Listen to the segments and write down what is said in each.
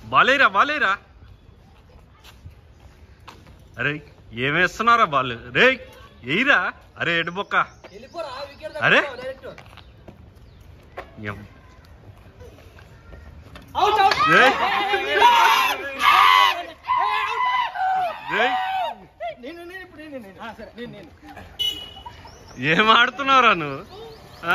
బాలేరా బాలేరా అరే ఏమేస్తున్నారా బాల్ రే ఎయిరా అరే ఎడు బొక్క వెళ్ళిపోరా వికెట్ అరే? డైరెక్ట్ ఎం. అవుట్ అవుట్ రేయ్. రేయ్, నేను నేను ఇప్పుడు నేను నేను ఆ, సరే నేను నేను ఏం ఆడుతున్నావురా నువ్వు ఆ?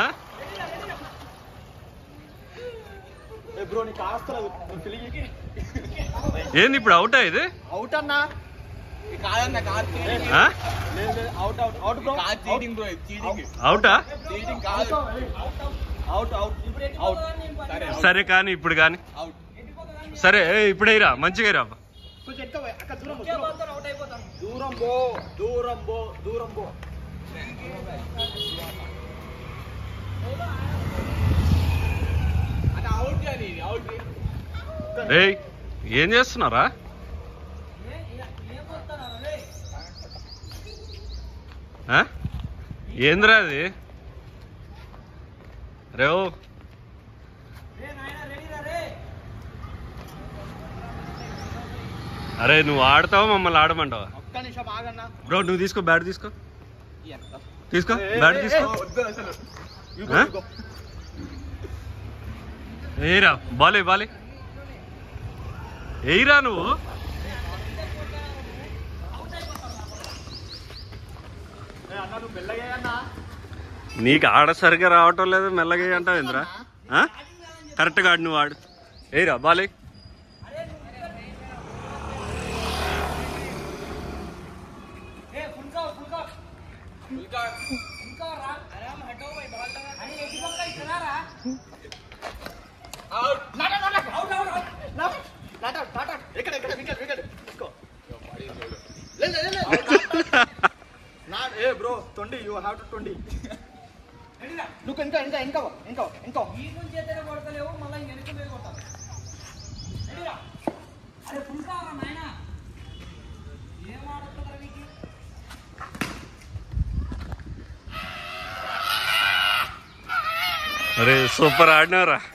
బ్రో నీకు కాస్తలేదు ఫీలింగ్ ఏంది ఇప్పుడు అవుటా ఇది అవుట్ అన్నా కాదన్న కాదు ఆ? లేదు లేదు అవుట్ అవుట్ అవుట్ బ్రో కాదు చీటింగ్ బ్రో చీటింగ్ అవుటా చీటింగ్ కాదు అవుట్ అవుట్ అవుట్ సరే సరే కానీ ఇప్పుడు కానీ అవుట్ సరే ఏ, ఇప్పుడేరా మంచిగా రా కొంచెం ఎక్కువ పోయి. అక్కడ దూరం పో, దూరం పో. దూరం పో దూరం పో దూరం పో అది అవుట్ కానీ అవుట్ రే ఏం చేస్తున్నారా ఆ? ఏందిరా అది రే ఓ అరే నువ్వు ఆడతావా మమ్మల్ని ఆడమంటావా ఒక్క నిమిషం ఆగన్నా బ్రో నువ్వు తీసుకో బ్యాట్ తీసుకో తీసుకో బ్యాట్ తీసుకో వద్దు అసలు ఇగో, ఆ? ఇగో. ఏయిరా బాలే బాలే ఏయిరా నువ్వు ఏ, అన్నా నువ్వు మెల్లగా అన్నా నీకు ఆడ సరిగ్గా రావటం లేదు మెల్లగా అంటావు ఇంద్రా కరెక్ట్గా ఆడు నువ్వు ఆడు ఏయిరా బాలే ఇంకా అవుట్ నాట, నాట, అవుట్, అవుట్, అవుట్. నాట, నాట, నాట. ఎక్కడ ఎక్కడ వికెట్ వికెట్ తీసుకో లే, లే, లే, లే. నా ఏ బ్రో తొండి యూ హ్యావ్ టు తొండి నువ్వు ఇంకా ఇంకా ఇంకా ఇంకా ఇంకా అరే సూపర్ ఆడినారా